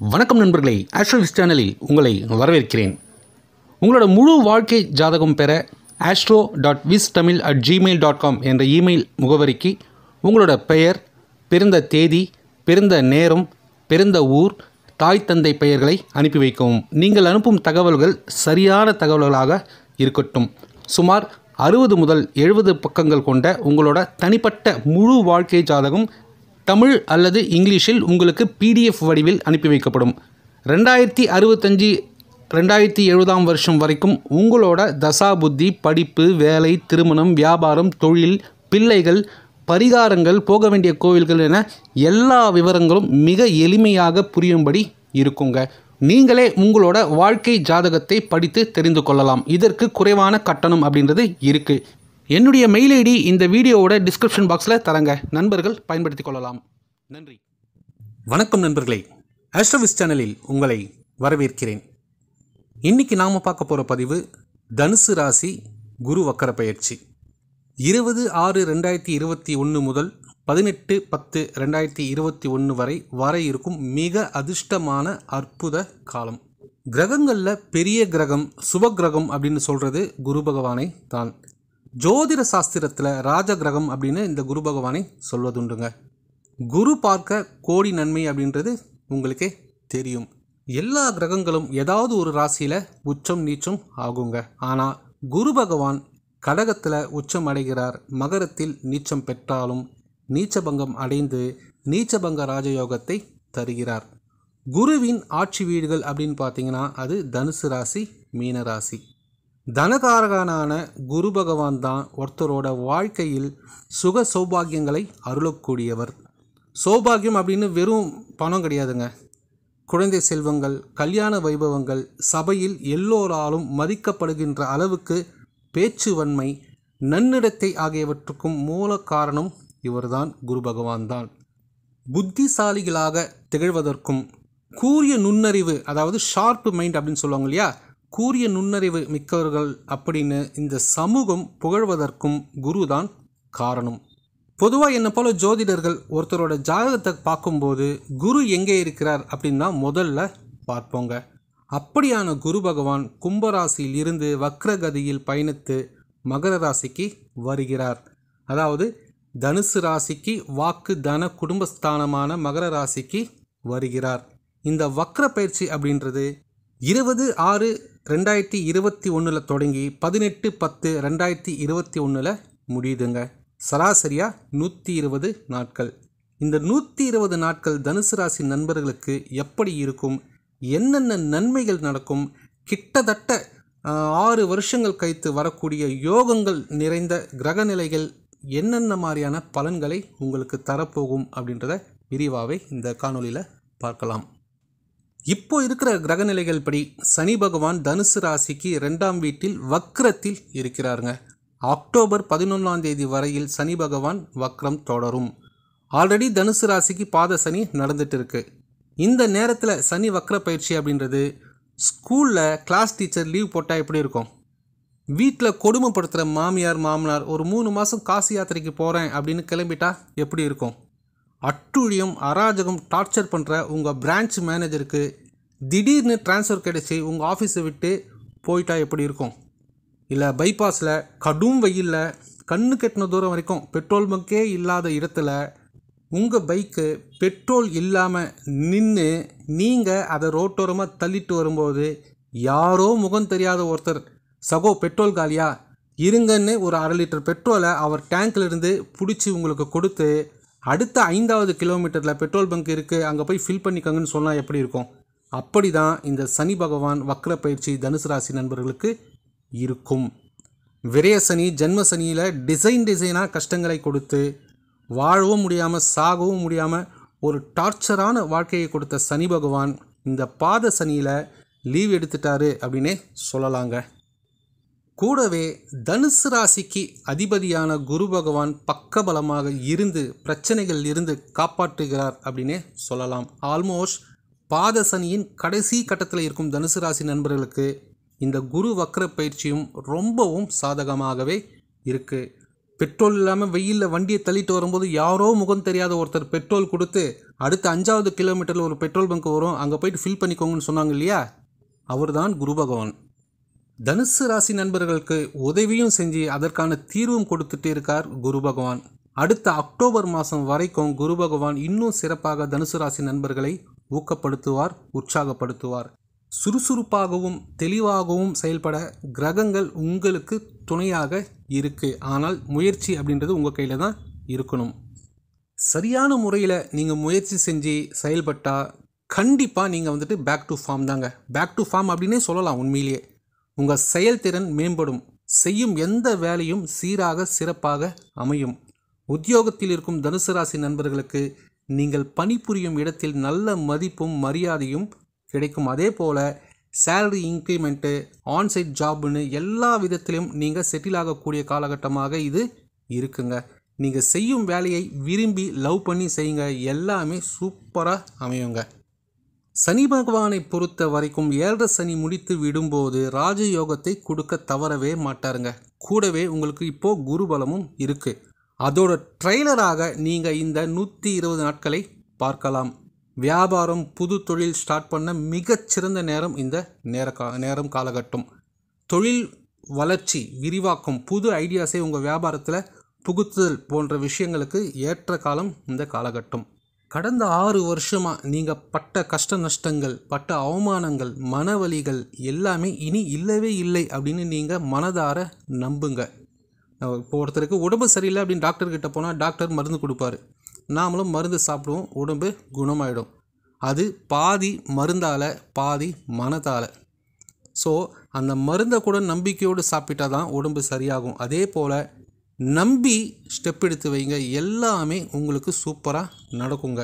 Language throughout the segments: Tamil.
வணக்கம் நண்பர்களே ஆஸ்ட்ரோவிஸ் சேனலில் உங்களை வரவேற்கிறேன் உங்களோட முழு வாழ்க்கை ஜாதகம் பெற astro dot vis Tamil at Gmail dot com என்ற இமெயில் முகவரிக்கு உங்களோட பெயர் பிறந்த தேதி பிறந்த நேரம் பிறந்த ஊர் தாய் தந்தை பெயர்களை அனுப்பி வைக்கவும் நீங்கள் அனுப்பும் தகவல்கள் சரியான தகவல்களாக இருக்கட்டும் சுமார் அறுபது முதல் எழுபது பக்கங்கள் கொண்ட உங்களோட தனிப்பட்ட முழு வாழ்க்கை ஜாதகம் தமிழ் அல்லது இங்கிலீஷில் உங்களுக்கு பிடிஎஃப் வடிவில் அனுப்பி வைக்கப்படும் ரெண்டாயிரத்தி அறுபத்தஞ்சி ரெண்டாயிரத்தி எழுபதாம் வருஷம் வரைக்கும் உங்களோட தசா புத்தி படிப்பு வேலை திருமணம் வியாபாரம் தொழில் பிள்ளைகள் பரிகாரங்கள் போக வேண்டிய கோவில்கள் என எல்லா விவரங்களும் மிக எளிமையாக புரியும்படி இருக்குங்க நீங்களே உங்களோட வாழ்க்கை ஜாதகத்தை படித்து தெரிந்து கொள்ளலாம் இதற்கு குறைவான கட்டணம் அப்படின்றது இருக்குது என்னுடைய மெயில் ஐடி இந்த வீடியோவோட டிஸ்கிரிப்ஷன் பாக்ஸில் தரங்க நண்பர்கள் பயன்படுத்திக் கொள்ளலாம் நன்றி வணக்கம் நண்பர்களே ஆஸ்ட்ரோவிஸ் சேனலில் உங்களை வரவேற்கிறேன் இன்னைக்கு நாம் பார்க்க போகிற பதிவு தனுசு ராசி குரு வக்கர பயிற்சி இருபது ஆறு ரெண்டாயிரத்தி இருபத்தி ஒன்று முதல் பதினெட்டு பத்து ரெண்டாயிரத்தி இருபத்தி ஒன்று வரை வர இருக்கும் மிக அதிர்ஷ்டமான அற்புத காலம் கிரகங்களில் பெரிய கிரகம் சுப கிரகம் அப்படின்னு சொல்கிறது குரு பகவானை தான் ஜோதிட சாஸ்திரத்தில் ராஜ கிரகம் அப்படின்னு இந்த குரு பகவானை சொல்வதுண்டுங்க குரு பார்க்க கோடி நன்மை அப்படின்றது உங்களுக்கே தெரியும் எல்லா கிரகங்களும் ஏதாவது ஒரு ராசியில் உச்சம் நீச்சம் ஆகுங்க ஆனால் குரு பகவான் கடகத்தில் உச்சம் அடைகிறார் மகரத்தில் நீச்சம் பெற்றாலும் நீச்சபங்கம் அடைந்து நீச்சபங்க ராஜயோகத்தை தருகிறார் குருவின் ஆட்சி வீடுகள் அப்படின்னு பார்த்தீங்கன்னா அது தனுசு ராசி மீன ராசி தனகாரகனான குரு பகவான் தான் ஒருத்தரோட வாழ்க்கையில் சுக சௌபாகியங்களை அருளக்கூடியவர் சௌபாகியம் அப்படின்னு வெறும் பணம் கிடையாதுங்க குழந்தை செல்வங்கள் கல்யாண வைபவங்கள் சபையில் எல்லோராலும் மதிக்கப்படுகின்ற அளவுக்கு பேச்சுவன்மை நன்னிடத்தை ஆகியவற்றுக்கும் மூல காரணம் இவர்தான் குரு பகவான் தான் புத்திசாலிகளாக திகழ்வதற்கும் கூரிய நுண்ணறிவு அதாவது ஷார்ப் மைண்ட் அப்படின்னு சொல்லுவாங்க இல்லையா கூரிய நுண்ணறிவு மிக்கவர்கள் அப்படின்னு இந்த சமூகம் புகழ்வதற்கும் குரு தான் காரணம் பொதுவாக என்னை போல ஜோதிடர்கள் ஒருத்தரோட ஜாதகத்தை பார்க்கும்போது குரு எங்கே இருக்கிறார் அப்படின்னா முதல்ல பார்ப்போங்க அப்படியான குரு பகவான் கும்பராசியில் இருந்து வக்ரகதியில் பயணித்து மகர ராசிக்கு வருகிறார் அதாவது தனுசு ராசிக்கு வாக்கு தன குடும்பஸ்தானமான மகர ராசிக்கு வருகிறார் இந்த வக்ர பயிற்சி அப்படின்றது இருபது ஆறு ரெண்டாயிரத்தி இருபத்தி ஒன்றில் தொடங்கி பதினெட்டு பத்து ரெண்டாயிரத்தி இருபத்தி ஒன்றில் முடியுதுங்க சராசரியாக நூற்றி இருபது நாட்கள் இந்த நூற்றி இருபது நாட்கள் தனுசு ராசி நண்பர்களுக்கு எப்படி இருக்கும் என்னென்ன நன்மைகள் நடக்கும் கிட்டத்தட்ட ஆஹ், ஆறு வருஷங்கள் கழித்து வரக்கூடிய யோகங்கள் நிறைந்த கிரகநிலைகள் என்னென்ன மாதிரியான பலன்களை உங்களுக்கு தரப்போகும் அப்படின்றத விரிவாகவே இந்த காணொளியில் பார்க்கலாம் இப்போ இருக்கிற கிரகநிலைகள் படி சனி பகவான் தனுசு ராசிக்கு ரெண்டாம் வீட்டில் வக்ரத்தில் இருக்கிறாருங்க அக்டோபர் பதினொன்றாம் தேதி வரையில் சனி பகவான் வக்ரம் தொடரும் ஆல்ரெடி தனுசு ராசிக்கு பாத சனி நடந்துட்டு இருக்கு இந்த நேரத்தில் சனி வக்ர பயிற்சி அப்படின்றது ஸ்கூலில் கிளாஸ் டீச்சர் லீவ் போட்டால் எப்படி இருக்கும் வீட்டில் கொடுமைப்படுத்துகிற மாமியார் மாமனார் ஒரு மூணு மாதம் காசி யாத்திரைக்கு போகிறேன் அப்படின்னு கிளம்பிட்டா எப்படி இருக்கும் அட்டுழியம் அராஜகம் டார்ச்சர் பண்ணுற உங்கள் பிரான்ச் மேனேஜருக்கு திடீர்னு ட்ரான்ஸ்ஃபர் கிடைச்சி உங்கள் ஆஃபீஸை விட்டு போயிட்டா எப்படி இருக்கும் இல்லை பைபாஸில் கடும் வெயிலில் கண்ணு கெட்டின தூரம் வரைக்கும் பெட்ரோல் பங்கே இல்லாத இடத்துல உங்கள் பைக்கு பெட்ரோல் இல்லாமல் நின்று நீங்கள் அதை ரோட்டோரமாக தள்ளிட்டு வரும்போது யாரோ முகம் தெரியாத ஒருத்தர் சகோ பெட்ரோல் காலியா இருங்கன்னு ஒரு அரை லிட்டர் பெட்ரோலை அவர் டேங்க்ல இருந்து பிடிச்சி உங்களுக்கு கொடுத்து அடுத்த ஐந்தாவது கிலோமீட்டரில் பெட்ரோல் பங்க் இருக்குது அங்கே போய் ஃபில் பண்ணிக்கோங்கன்னு சொன்னால் எப்படி இருக்கும் அப்படி தான் இந்த சனி பகவான் வக்ர பயிற்சி தனுசு ராசி நண்பர்களுக்கு இருக்கும் விரய சனி ஜென்ம சனியில் டிசைன் டிசைனாக கஷ்டங்களை கொடுத்து வாழவும் முடியாமல் சாகவும் முடியாமல் ஒரு டார்ச்சரான வாழ்க்கையை கொடுத்த சனி பகவான் இந்த பாத சனியில் லீவ் எடுத்துட்டாரு அப்படின்னே சொல்லலாங்க கூடவே தனுசு ராசிக்கு அதிபதியான குரு பகவான் பக்கபலமாக இருந்து பிரச்சனைகள் இருந்து காப்பாற்றுகிறார் அப்படின்னே சொல்லலாம் ஆல்மோஸ்ட் பாத சனியின் கடைசி கட்டத்தில் இருக்கும் தனுசு ராசி நண்பர்களுக்கு இந்த குரு வக்ர பயிற்சியும் ரொம்பவும் சாதகமாகவே இருக்குது பெட்ரோல் இல்லாமல் வெயிலில் வண்டியை தள்ளிட்டு வரும்போது யாரோ முகம் தெரியாத ஒருத்தர் பெட்ரோல் கொடுத்து அடுத்த அஞ்சாவது கிலோமீட்டரில் ஒரு பெட்ரோல் பங்க் வரும் அங்கே போயிட்டு ஃபில் பண்ணிக்கோங்கன்னு சொன்னாங்க இல்லையா அவர்தான் குரு பகவான் தனுசு ராசி நண்பர்களுக்கு உதவியும் செஞ்சு அதற்கான தீர்வும் கொடுத்துட்டே இருக்கார் குரு பகவான் அடுத்த அக்டோபர் மாதம் வரைக்கும் குரு பகவான் இன்னும் சிறப்பாக தனுசு ராசி நண்பர்களை ஊக்கப்படுத்துவார் உற்சாகப்படுத்துவார் சுறுசுறுப்பாகவும் தெளிவாகவும் செயல்பட கிரகங்கள் உங்களுக்கு துணையாக இருக்கு ஆனால் முயற்சி அப்படின்றது உங்கள் கையில் தான் இருக்கணும் சரியான முறையில் நீங்கள் முயற்சி செஞ்சு செயல்பட்டால் கண்டிப்பாக நீங்கள் வந்துட்டு பேக் டு ஃபார்ம் தாங்க பேக் டு ஃபார்ம் அப்படின்னே சொல்லலாம் உண்மையிலேயே உங்கள் செயல்திறன் மேம்படும் செய்யும் எந்த வேலையும் சீராக சிறப்பாக அமையும் உத்தியோகத்தில் இருக்கும் தனுசு ராசி நண்பர்களுக்கு நீங்கள் பணிபுரியும் இடத்தில் நல்ல மதிப்பும் மரியாதையும் கிடைக்கும் அதே போல் சேலரி இன்க்ரிமெண்ட்டு ஆன்சைட் ஜாப்னு எல்லா விதத்திலும் நீங்கள் செட்டில் ஆகக்கூடிய காலகட்டமாக இது இருக்குங்க நீங்கள் செய்யும் வேலையை விரும்பி லவ் பண்ணி செய்யுங்க எல்லாமே சூப்பராக அமையுங்க சனி பகவானை பொறுத்த வரைக்கும் ஏழரை சனி முடித்து விடும்போது ராஜயோகத்தை கொடுக்க தவறவே மாட்டாருங்க கூடவே உங்களுக்கு இப்போ குருபலமும் இருக்கு அதோட ட்ரெய்லராக நீங்கள் இந்த நூற்றி இருபது நாட்களை பார்க்கலாம் வியாபாரம் புது தொழில் ஸ்டார்ட் பண்ண மிகச்சிறந்த நேரம் இந்த நேர கா நேரம் காலகட்டம் தொழில் வளர்ச்சி விரிவாக்கம் புது ஐடியாஸை உங்கள் வியாபாரத்தில் புகுத்துதல் போன்ற விஷயங்களுக்கு ஏற்ற காலம் இந்த காலகட்டம் கடந்த ஆறு வருஷமாக நீங்கள் பட்ட கஷ்ட நஷ்டங்கள் பட்ட அவமானங்கள் மனவலிகள் எல்லாமே இனி இல்லவே இல்லை அப்படின்னு நீங்கள் மனதார நம்புங்க இப்போ ஒருத்தருக்கு உடம்பு சரியில்லை அப்படின்னு டாக்டர் கிட்ட போனால் டாக்டர் மருந்து கொடுப்பாரு நாமளும் மருந்து சாப்பிடுவோம் உடம்பு குணமாயிடும் அது பாதி மருந்தால் பாதி மனதால் ஸோ அந்த மருந்தை கூட நம்பிக்கையோடு சாப்பிட்டா தான் உடம்பு சரியாகும் அதே போல் நம்பி ஸ்டெப் எடுத்து வைங்க எல்லாமே உங்களுக்கு சூப்பராக நடக்குங்க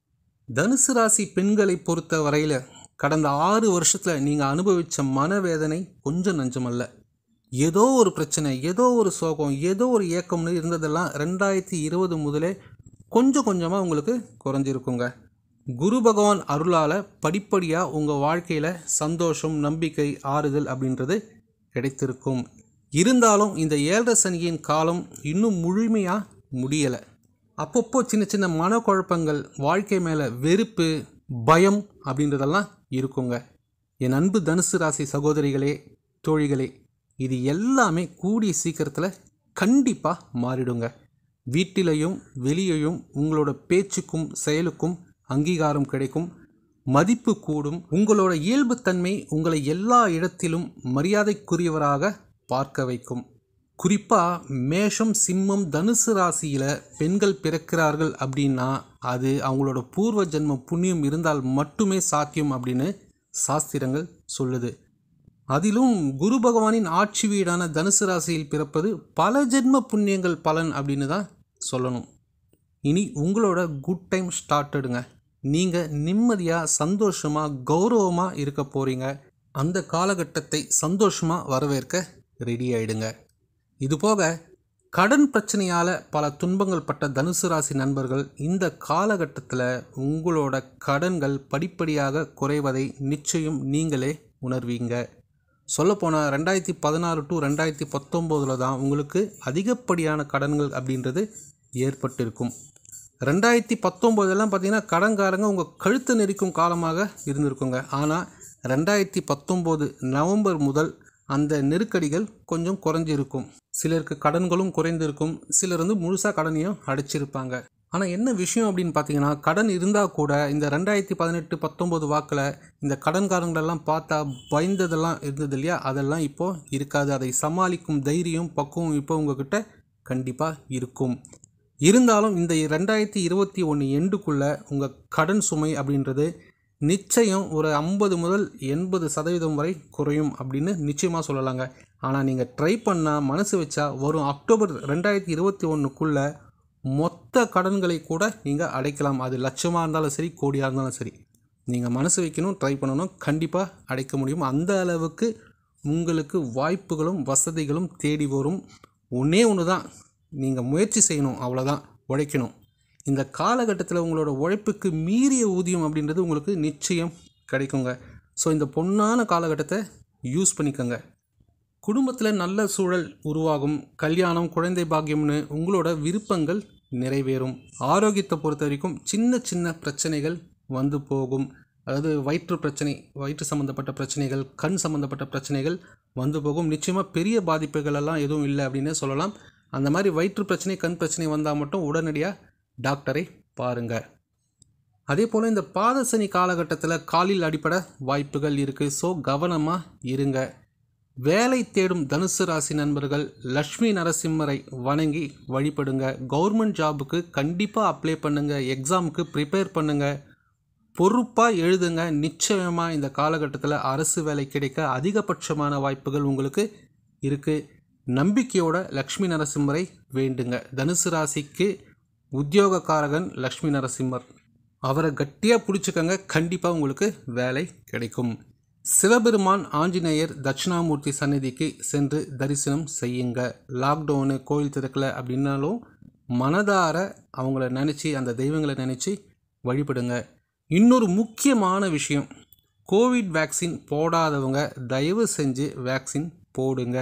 தனுசு ராசி பெண்களை பொறுத்த வரையில் கடந்த ஆறு வருஷத்தில் நீங்கள் அனுபவித்த மனவேதனை கொஞ்சம் நஞ்சமல்ல ஏதோ ஒரு பிரச்சனை ஏதோ ஒரு சோகம் ஏதோ ஒரு ஏக்கம்னு இருந்ததெல்லாம் ரெண்டாயிரத்தி இருபது முதலே கொஞ்சம் கொஞ்சமாக உங்களுக்கு குறைஞ்சிருக்குங்க குரு பகவான் அருளால் படிப்படியாக உங்கள் வாழ்க்கையில் சந்தோஷம் நம்பிக்கை ஆறுதல் அப்படின்றது கிடைத்திருக்கும் இருந்தாலும் இந்த ஏழரை சனியின் காலம் இன்னும் முழுமையாக முடியலை அப்பப்போ சின்ன சின்ன மனக்குழப்பங்கள் வாழ்க்கை மேலே வெறுப்பு பயம் அப்படின்றதெல்லாம் இருக்குங்க என் அன்பு தனுசு ராசி சகோதரிகளே தோழிகளே இது எல்லாமே கூடிய சீக்கிரத்தில் கண்டிப்பாக மாறிடுங்க வீட்டிலையும் வெளியையும் உங்களோட பேச்சுக்கும் செயலுக்கும் அங்கீகாரம் கிடைக்கும் மதிப்பு கூடும் உங்களோட இயல்புத்தன்மை உங்களை எல்லா இடத்திலும் மரியாதைக்குரியவராக பார்க்க வைக்கும் குறிப்பாக மேஷம் சிம்மம் தனுசு ராசியில் பெண்கள் பிறக்கிறார்கள் அப்படின்னா அது அவங்களோட பூர்வ ஜென்ம புண்ணியம் இருந்தால் மட்டுமே சாத்தியம் அப்படின்னு சாஸ்திரங்கள் சொல்லுது அதிலும் குரு பகவானின் ஆட்சி வீடான தனுசு ராசியில் பிறப்பது பல ஜென்ம புண்ணியங்கள் பலன் அப்படின்னு தான் சொல்லணும் இனி உங்களோட குட் டைம் ஸ்டார்டடுங்க நீங்கள் நிம்மதியாக சந்தோஷமாக கௌரவமாக இருக்க போகிறீங்க அந்த காலகட்டத்தை சந்தோஷமாக வரவேற்க ரெடி ஆயிடுங்க இதுபோக கடன் பிரச்சனையால் பல துன்பங்கள் பட்ட தனுசு ராசி நண்பர்கள் இந்த காலகட்டத்தில் உங்களோட கடன்கள் படிப்படியாக குறைவதை நிச்சயம் நீங்களே உணர்வீங்க சொல்லப்போனால் ரெண்டாயிரத்தி பதினாறு டு ரெண்டாயிரத்தி பத்தொம்போதில் தான் உங்களுக்கு அதிகப்படியான கடன்கள் அப்படின்றது ஏற்பட்டிருக்கும் ரெண்டாயிரத்தி பத்தொம்போதெல்லாம் பார்த்தீங்கன்னா கடன்காரங்க உங்கள் கழுத்தை நெரிக்கும் காலமாக இருந்திருக்குங்க ஆனால் ரெண்டாயிரத்தி பத்தொம்போது நவம்பர் முதல் அந்த நெருக்கடிகள் கொஞ்சம் குறைஞ்சிருக்கும் சிலருக்கு கடன்களும் குறைந்திருக்கும் சிலர் வந்து முழுசாக கடனையும் அடைச்சிருப்பாங்க ஆனால் என்ன விஷயம் அப்படின்னு பார்த்தீங்கன்னா கடன் இருந்தால் கூட இந்த ரெண்டாயிரத்தி பதினெட்டு பத்தொம்போது வாக்கில் இந்த கடன்காரங்களெல்லாம் பார்த்தா பயந்ததெல்லாம் இருந்தது இல்லையா அதெல்லாம் இப்போது இருக்காது அதை சமாளிக்கும் தைரியம் பக்குவம் இப்போ உங்ககிட்ட கண்டிப்பாக இருக்கும் இருந்தாலும் இந்த ரெண்டாயிரத்தி இருபத்தி ஒன்று எண்டுக்குள்ளே உங்கள் கடன் சுமை அப்படின்றது நிச்சயம் ஒரு ஐம்பது முதல் எண்பது சதவீதம் வரை குறையும் அப்படின்னு நிச்சயமாக சொல்லலாங்க ஆனால் நீங்கள் ட்ரை பண்ணால் மனசு வச்சா வரும் அக்டோபர் ரெண்டாயிரத்தி இருபத்தி ஒன்றுக்குள்ளே மொத்த கடன்களை கூட நீங்கள் அடைக்கலாம் அது லட்சமாக இருந்தாலும் சரி கோடியாக இருந்தாலும் சரி நீங்கள் மனசு வைக்கணும் ட்ரை பண்ணணும் கண்டிப்பாக அடைக்க முடியும் அந்த அளவுக்கு உங்களுக்கு வாய்ப்புகளும் வசதிகளும் தேடி வரும் ஒன்றே ஒன்று தான் நீங்கள் முயற்சி செய்யணும் அவ்வளோதான் உழைக்கணும் இந்த காலகட்டத்தில் உங்களோட உழைப்புக்கு மீறிய ஊதியம் அப்படின்றது உங்களுக்கு நிச்சயம் கிடைக்குங்க ஸோ இந்த பொன்னான காலகட்டத்தை யூஸ் பண்ணிக்கோங்க குடும்பத்தில் நல்ல சூழல் உருவாகும் கல்யாணம் குழந்தை பாக்கியம்னு உங்களோட விருப்பங்கள் நிறைவேறும் ஆரோக்கியத்தை பொறுத்த வரைக்கும் சின்ன சின்ன பிரச்சனைகள் வந்து போகும் அதாவது வயிற்று பிரச்சனை வயிற்று சம்மந்தப்பட்ட பிரச்சனைகள் கண் சம்மந்தப்பட்ட பிரச்சனைகள் வந்து போகும் நிச்சயமாக பெரிய பாதிப்புகள் எல்லாம் எதுவும் இல்லை அப்படின்னு சொல்லலாம் அந்த மாதிரி வயிற்று பிரச்சனை கண் பிரச்சனை வந்தால் மட்டும் உடனடியாக டாக்டரை பாருங்கள் அதே போல் இந்த பாதசனி காலகட்டத்தில் காலில் அடிப்பட வாய்ப்புகள் இருக்குது ஸோ கவனமாக இருங்க வேலை தேடும் தனுசு ராசி நண்பர்கள் லக்ஷ்மி நரசிம்மரை வணங்கி வழிபடுங்க கவர்மெண்ட் ஜாபுக்கு கண்டிப்பாக அப்ளை பண்ணுங்கள் எக்ஸாமுக்கு ப்ரிப்பேர் பண்ணுங்கள் பொறுப்பாக எழுதுங்க நிச்சயமாக இந்த காலகட்டத்தில் அரசு வேலை கிடைக்க அதிகபட்சமான வாய்ப்புகள் உங்களுக்கு இருக்குது நம்பிக்கையோட லக்ஷ்மி நரசிம்மரை வேண்டுங்க தனுசு ராசிக்கு உத்தியோகக்காரகன் லக்ஷ்மி நரசிம்மர் அவரை கட்டியாக பிடிச்சிக்கங்க கண்டிப்பாக உங்களுக்கு வேலை கிடைக்கும் சிவபெருமான் ஆஞ்சநேயர் தட்சிணாமூர்த்தி சந்நிதிக்கு சென்று தரிசனம் செய்யுங்க லாக்டவுனு கோயில் திறக்கல அப்படின்னாலும் மனதார அவங்கள நினச்சி அந்த தெய்வங்களை நினச்சி வழிபடுங்க இன்னொரு முக்கியமான விஷயம் கோவிட் வேக்சின் போடாதவங்க தயவு செஞ்சு வேக்சின் போடுங்க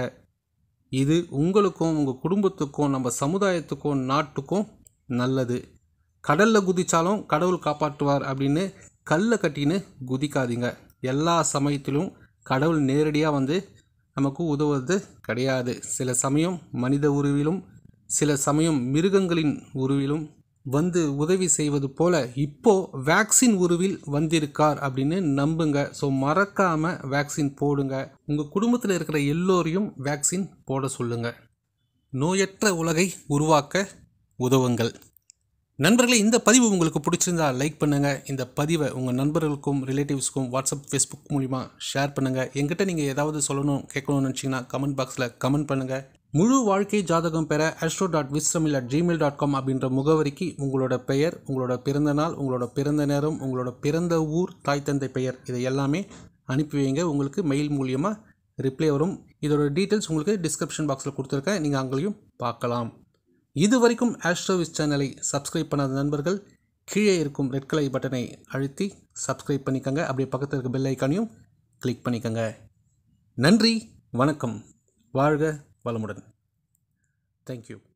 இது உங்களுக்கும் உங்கள் குடும்பத்துக்கும் நம்ம சமுதாயத்துக்கும் நாட்டுக்கும் நல்லது கடலில் குதித்தாலும் கடவுள் காப்பாற்றுவார் அப்படின்னு கல்லை கட்டின்னு குதிக்காதீங்க எல்லா சமயத்திலும் கடவுள் நேரடியாக வந்து நமக்கு உதவுவது கிடையாது சில சமயம் மனித உருவிலும் சில சமயம் மிருகங்களின் உருவிலும் வந்து உதவி செய்வது போல இப்போ வேக்சின் உருவில் வந்திருக்கார் அப்படின்னு நம்புங்க ஸோ மறக்காம வேக்சின் போடுங்க உங்க குடும்பத்தில் இருக்கிற எல்லோரையும் வேக்சின் போட சொல்லுங்க நோயற்ற உலகை உருவாக்க உதவுங்கள் நண்பர்களே இந்த பதிவு உங்களுக்கு பிடிச்சிருந்தா லைக் பண்ணுங்கள் இந்த பதிவை உங்கள் நண்பர்களுக்கும் ரிலேட்டிவ்ஸ்க்கும் வாட்ஸ்அப் ஃபேஸ்புக் மூலிமா ஷேர் பண்ணுங்கள் எங்கிட்ட நீங்கள் ஏதாவது சொல்லணும் கேட்கணும்னு நினச்சிங்கன்னா கமெண்ட் பாக்ஸில் கமெண்ட் பண்ணுங்கள் முழு வாழ்க்கை ஜாதகம் பெற அஸ்ட்ரோ டாட் விஸ்ரமில் அட் ஜிமெயில் டாட் காம் அப்படின்ற முகவரிக்கு உங்களோட பெயர் உங்களோட பிறந்த நாள் உங்களோட பிறந்த நேரம் உங்களோட பிறந்த ஊர் தாய் தந்தை பெயர் இதை எல்லாமே அனுப்பி வைங்க உங்களுக்கு மெயில் மூலியமாக ரிப்ளை வரும் இதோட டீட்டெயில்ஸ் உங்களுக்கு டிஸ்கிரிப்ஷன் பாக்ஸில் கொடுத்துருக்கேன் நீங்கள் அங்கேயும் பார்க்கலாம் இது வரைக்கும் ஆஸ்ட்ரோவிஸ் சேனலை சப்ஸ்கிரைப் பண்ணாத நண்பர்கள் கீழே இருக்கும் ரெட் கலர் பட்டனை அழுத்தி சப்ஸ்கிரைப் பண்ணிக்கோங்க அப்படியே பக்கத்தில் இருக்க பெல் ஐக்கானையும் கிளிக் பண்ணிக்கோங்க நன்றி வணக்கம் வாழ்க வளமுடன் தேங்க்யூ